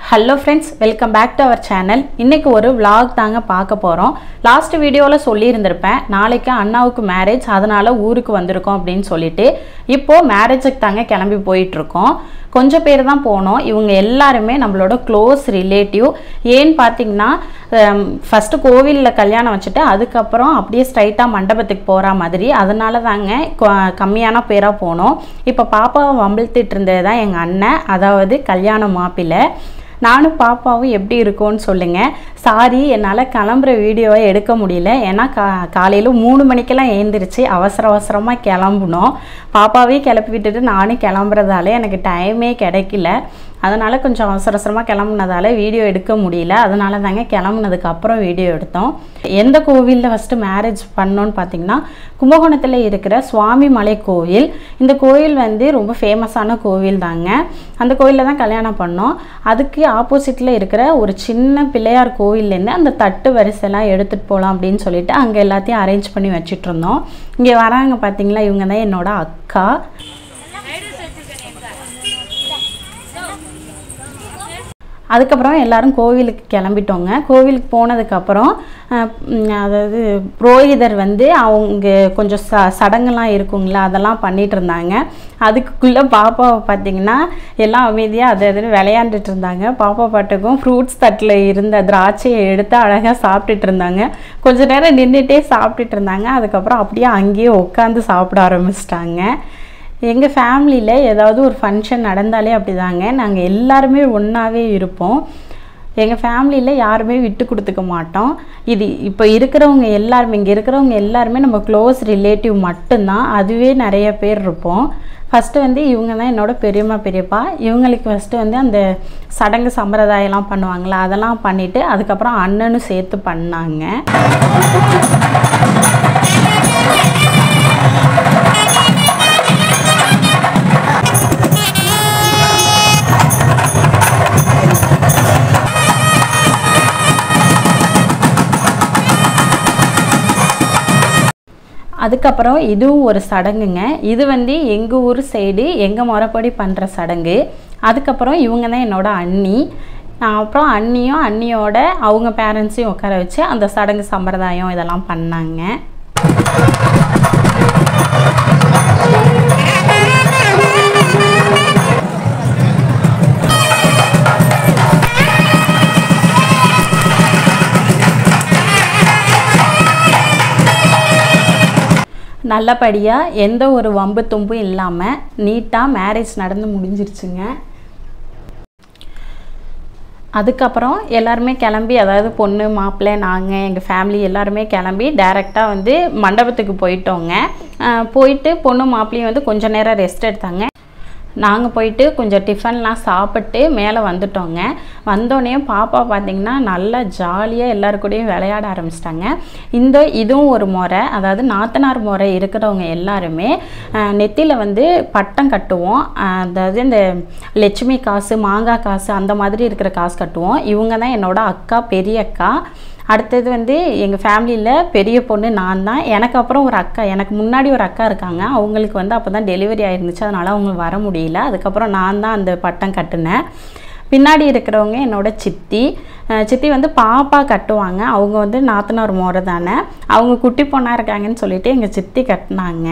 hello friends welcome back to our channel இன்னைக்கு ஒரு vlog தாங்க பார்க்க போகிறோம் லாஸ்ட் வீடியோவில் சொல்லியிருந்திருப்பேன் நாளைக்கு அண்ணாவுக்கு மேரேஜ் அதனால் ஊருக்கு வந்திருக்கோம் அப்படின்னு சொல்லிட்டு இப்போது மேரேஜுக்கு தாங்க கிளம்பி போயிட்டுருக்கோம் கொஞ்சம் பேர் தான் போனோம் இவங்க எல்லாருமே நம்மளோட க்ளோஸ் ரிலேட்டிவ் ஏன்னு பார்த்தீங்கன்னா ஃபஸ்ட்டு கோவிலில் கல்யாணம் வச்சுட்டு அதுக்கப்புறம் அப்படியே ஸ்ட்ரைட்டாக மண்டபத்துக்கு போகிற மாதிரி அதனால தாங்க கொ- கம்மியான பேராக போனோம் இப்போ பாப்பாவை வம்பிழ்த்திட்டு இருந்தது தான் எங்கள் அண்ணன் அதாவது கல்யாண மாப்பிள்ளை நானும் பாப்பாவும் எப்படி இருக்கோன்னு சொல்லுங்கள் சாரி என்னால் கிளம்புற வீடியோவை எடுக்க முடியல ஏன்னா கா காலையில் மூணு மணிக்கெல்லாம் எழுந்திரிச்சு அவசர அவசரமாக கிளம்புனோம் பாப்பாவே கிளப்பி விட்டுட்டு நானும் கிளம்புறதால எனக்கு டைமே கிடைக்கல அதனால் கொஞ்சம் அவசர அவசரமாக கிளம்புனதால வீடியோ எடுக்க முடியல அதனால தாங்க கிளம்புனதுக்கு அப்புறம் வீடியோ எடுத்தோம் எந்த கோவிலில் ஃபஸ்ட்டு மேரேஜ் பண்ணோன்னு பார்த்தீங்கன்னா கும்பகோணத்தில் இருக்கிற சுவாமி மலை கோவில் இந்த கோவில் வந்து ரொம்ப ஃபேமஸான கோவில் தாங்க அந்த கோவிலில் தான் கல்யாணம் பண்ணோம் அதுக்கு ஆப்போசிட்டில் இருக்கிற ஒரு சின்ன பிள்ளையார் கோவில்லேருந்து அந்த தட்டு வரிசைலாம் எடுத்துகிட்டு போகலாம் அப்படின்னு சொல்லிட்டு அங்கே எல்லாத்தையும் அரேஞ்ச் பண்ணி வச்சுட்டு இருந்தோம் இங்கே வராங்க பார்த்தீங்களா இவங்க தான் என்னோட அக்கா அதுக்கப்புறம் எல்லாரும் கோவிலுக்கு கிளம்பிட்டோங்க கோவிலுக்கு போனதுக்கப்புறம் அஹ், ம், அதாவது புரோகிதர் வந்து அவங்க கொஞ்சம் ச சடங்கெல்லாம் இருக்குங்களா அதெல்லாம் பண்ணிட்டு இருந்தாங்க அதுக்குள்ளே பாப்பாவை பார்த்தீங்கன்னா எல்லாம் அமைதியாக அது அதுன்னு விளையாண்டுட்டு இருந்தாங்க பாப்பா பாட்டுக்கும் ஃப்ரூட்ஸ் தட்டில் இருந்த திராட்சையை எடுத்து அழகாக சாப்பிட்டுட்டு இருந்தாங்க கொஞ்ச நேரம் நின்றுட்டே சாப்பிட்டுட்டு இருந்தாங்க அதுக்கப்புறம் அப்படியே அங்கேயே உட்காந்து சாப்பிட ஆரம்பிச்சிட்டாங்க எங்கள் ஃபேமிலியில் ஏதாவது ஒரு ஃபங்க்ஷன் நடந்தாலே அப்படிதாங்க நாங்கள் எல்லாருமே ஒன்றாவே இருப்போம் எங்கள் ஃபேமிலியில் யாருமே விட்டு கொடுத்துக்க மாட்டோம் இது இப்போ இருக்கிறவங்க எல்லாருமே இங்கே இருக்கிறவங்க எல்லாருமே நம்ம க்ளோஸ் ரிலேட்டிவ் மட்டும்தான் அதுவே நிறைய பேர் இருப்போம் ஃபஸ்ட்டு வந்து இவங்க தான் என்னோட பெரியம்மா பெரியப்பா இவங்களுக்கு ஃபஸ்ட்டு வந்து அந்த சடங்கு சம்பிரதாயம்லாம் பண்ணுவாங்களா அதெல்லாம் பண்ணிவிட்டு அதுக்கப்புறம் அண்ணனும் சேர்த்து பண்ணாங்க அதுக்கப்புறம் இதுவும் ஒரு சடங்குங்க இது வந்து எங்கள் ஊர் சைடு எங்கள் முறைப்படி பண்ணுற சடங்கு அதுக்கப்புறம் இவங்க தான் என்னோட அண்ணி ஆஹ் அப்புறம் அண்ணியும் அண்ணியோட அவங்க பேரண்ட்ஸையும் உட்கார வச்சு அந்த சடங்கு சம்பிரதாயம் இதெல்லாம் பண்ணாங்க நல்லபடியாக எந்த ஒரு வம்பு தும்பும் இல்லாமல் நீட்டாக மேரேஜ் நடந்து முடிஞ்சிருச்சுங்க அதுக்கப்புறம் எல்லாருமே கிளம்பி அதாவது பொண்ணு மாப்பிள்ளை நாங்கள் எங்கள் ஃபேமிலி எல்லாருமே கிளம்பி டைரெக்டாக வந்து மண்டபத்துக்கு போயிட்டோங்க அஹ் போயிட்டு பொண்ணு மாப்பிள்ளையும் வந்து கொஞ்ச நேரம் ரெஸ்ட் எடுத்தாங்க நாங்கள் போயிட்டு கொஞ்சம் டிஃபன்லாம் சாப்பிட்டு மேலே வந்துட்டோங்க வந்தோடனே பாப்பா பார்த்திங்கன்னா நல்லா ஜாலியாக எல்லாரு கூடயும் விளையாட ஆரம்பிச்சிட்டாங்க இந்த இதுவும் ஒரு முறை அதாவது நாத்தனார் முறை இருக்கிறவங்க எல்லாருமே நெத்தியில் வந்து பட்டம் கட்டுவோம் அஹ் அதாவது இந்த லட்சுமி காசு மாங்காய் காசு அந்த மாதிரி இருக்கிற காசு கட்டுவோம் இவங்க தான் என்னோட அக்கா பெரிய அக்கா அடுத்தது வந்து எங்கள் ஃபேமிலியில் பெரிய பொண்ணு நான் தான் எனக்கு அப்புறம் ஒரு அக்கா எனக்கு முன்னாடி ஒரு அக்கா இருக்காங்க அவங்களுக்கு வந்து அப்போ தான் டெலிவரி ஆயிருந்துச்சு அதனால் அவங்க வர முடியல அதுக்கப்புறம் நான் தான் அந்த பட்டம் கட்டினேன் பின்னாடி இருக்கிறவங்க என்னோட சித்தி அஹ் சித்தி வந்து பாப்பா கட்டுவாங்க அவங்க வந்து நாத்தனார் முறை தானே அவங்க குட்டி பொண்ணாக இருக்காங்கன்னு சொல்லிட்டு எங்கள் சித்தி கட்டினாங்க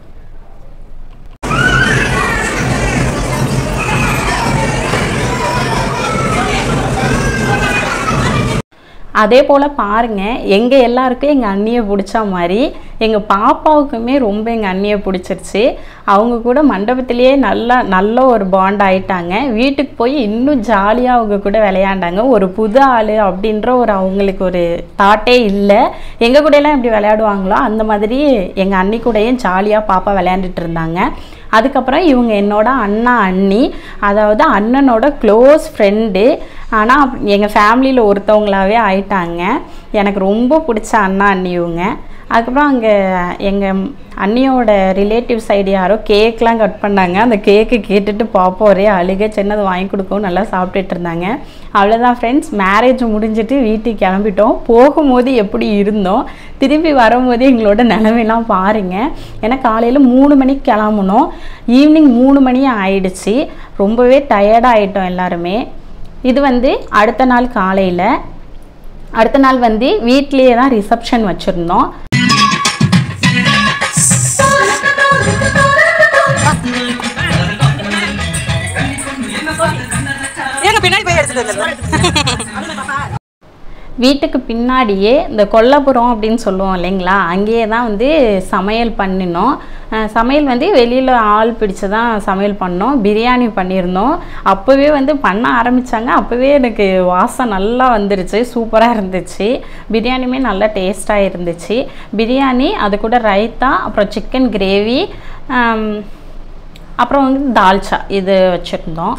அதே போல் பாருங்கள் எங்கள் எல்லாருக்கும் எங்கள் அண்ணியை பிடிச்ச மாதிரி எங்கள் பாப்பாவுக்குமே ரொம்ப எங்கள் அண்ணியை பிடிச்சிருச்சு அவங்க கூட மண்டபத்திலேயே நல்லா நல்ல ஒரு பாண்ட் ஆயிட்டாங்க வீட்டுக்கு போய் இன்னும் ஜாலியாக அவங்க கூட விளையாண்டாங்க ஒரு புது ஆள் அப்படின்ற ஒரு அவங்களுக்கு ஒரு தாட்டே இல்லை எங்கள் கூடலாம் எப்படி விளையாடுவாங்களோ அந்த மாதிரி எங்கள் அண்ணி கூடயும் ஜாலியாக பாப்பா விளையாண்டுட்டு இருந்தாங்க அதுக்கப்புறம் இவங்க என்னோட அண்ணா அண்ணி அதாவது அண்ணனோட க்ளோஸ் ஃப்ரெண்டு ஆனால் எங்கள் ஃபேமிலியில் ஒருத்தவங்களாவே ஆயிட்டாங்க எனக்கு ரொம்ப பிடிச்ச அண்ணா அண்ணி இவங்க அதுக்கப்புறம் அங்கே எங்கள் அண்ணியோட ரிலேட்டிவ் சைடு யாரோ கேக்லாம் கட் பண்ணாங்க அந்த கேக்கு கேட்டுட்டு பாப்பா ஒரே அழுக சின்னது வாங்கி கொடுக்கவும் நல்லா சாப்பிட்டுட்டு இருந்தாங்க அவ்வளோதான் ஃப்ரெண்ட்ஸ் மேரேஜ் முடிஞ்சிட்டு வீட்டுக்கு கிளம்பிட்டோம் போகும்போது எப்படி இருந்தோம் திரும்பி வரும்போது எங்களோட நிலமையெல்லாம் பாருங்கள் ஏன்னா காலையில் மூணு மணிக்கு கிளம்புனோம் ஈவினிங் மூணு மணி ஆயிடுச்சு ரொம்பவே டயர்டாக ஆயிட்டோம் எல்லாருமே இது வந்து அடுத்த நாள் காலையில் அடுத்த நாள் வந்து வீட்லேயே தான் ரிசப்ஷன் வச்சுருந்தோம் ஏங்க பின்னாடி போய் எடுத்துட்டு வந்துடுறேன் வீட்டுக்கு பின்னாடியே இந்த கொல்லப்புறம் அப்படின்னு சொல்லுவோம் இல்லைங்களா அங்கேயே தான் வந்து சமையல் பண்ணினோம் அஹ் சமையல் வந்து வெளியில் ஆள் பிடிச்சு தான் சமையல் பண்ணோம் பிரியாணி பண்ணியிருந்தோம் அப்போவே வந்து பண்ண ஆரம்பித்தாங்க அப்போவே எனக்கு வாசம் நல்லா வந்துருச்சு சூப்பராக இருந்துச்சு பிரியாணியுமே நல்லா டேஸ்ட்டாக இருந்துச்சு பிரியாணி அது கூட ரைத்தா அப்புறம் சிக்கன் கிரேவி அப்புறம் வந்து தால்ச்சா இது வச்சுருந்தோம்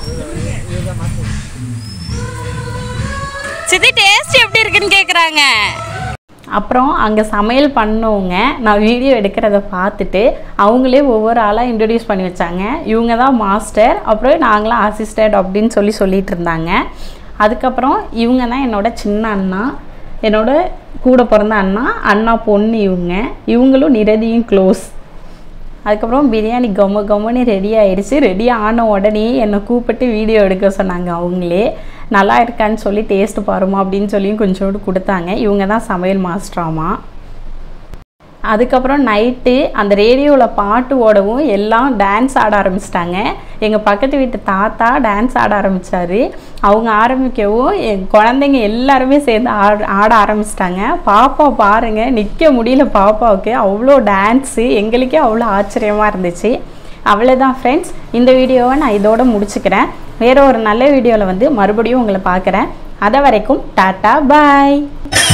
சித்தி டேஸ்ட் எப்படி இருக்குன்னு கேக்குறாங்க அப்புறம் அங்கே சமையல் பண்ணவங்க நான் வீடியோ எடுக்கிறத பார்த்துட்டு அவங்களே ஒவ்வொரு ஆளாக இன்ட்ரடியூஸ் பண்ணி வச்சாங்க இவங்க தான் மாஸ்டர் அப்புறம் நாங்களாம் அசிஸ்டன்ட் அப்படின்னு சொல்லி சொல்லிட்டு இருந்தாங்க அதுக்கப்புறம் இவங்க தான் என்னோட சின்ன அண்ணா என்னோட கூட பிறந்த அண்ணா அண்ணா பொண்ணு இவங்க இவங்களும் நிரதியும் க்ளோஸ் அதுக்கப்புறம் பிரியாணி கம்ம கம்முன்னு ரெடி ஆயிடுச்சு ரெடி ஆன உடனே என்னை கூப்பிட்டு வீடியோ எடுக்க சொன்னாங்க அவங்களே நல்லா இருக்கான்னு சொல்லி டேஸ்ட் பாருமா அப்படின்னு சொல்லியும் கொஞ்சோண்டு கொடுத்தாங்க இவங்க தான் சமையல் மாஸ்டராமா அதுக்கப்புறம் நைட்டு அந்த ரேடியோவில் பாட்டு ஓடவும் எல்லாம் டான்ஸ் ஆட ஆரம்பிச்சிட்டாங்க எங்கள் பக்கத்து வீட்டு தாத்தா டான்ஸ் ஆட ஆரம்பித்தார் அவங்க ஆரம்பிக்கவும் என் குழந்தைங்க எல்லாருமே சேர்ந்து ஆட ஆட ஆரம்பிச்சிட்டாங்க பாப்பா பாருங்கள் நிற்க முடியல பாப்பாவுக்கு அவ்வளோ டான்ஸு எங்களுக்கே அவ்வளோ ஆச்சரியமாக இருந்துச்சு அவ்வளோதான் ஃப்ரெண்ட்ஸ் இந்த வீடியோவை நான் இதோட முடிச்சுக்கிறேன் வேற ஒரு நல்ல வீடியோவில் வந்து மறுபடியும் உங்களை பார்க்குறேன் அதை வரைக்கும் டாட்டா பாய்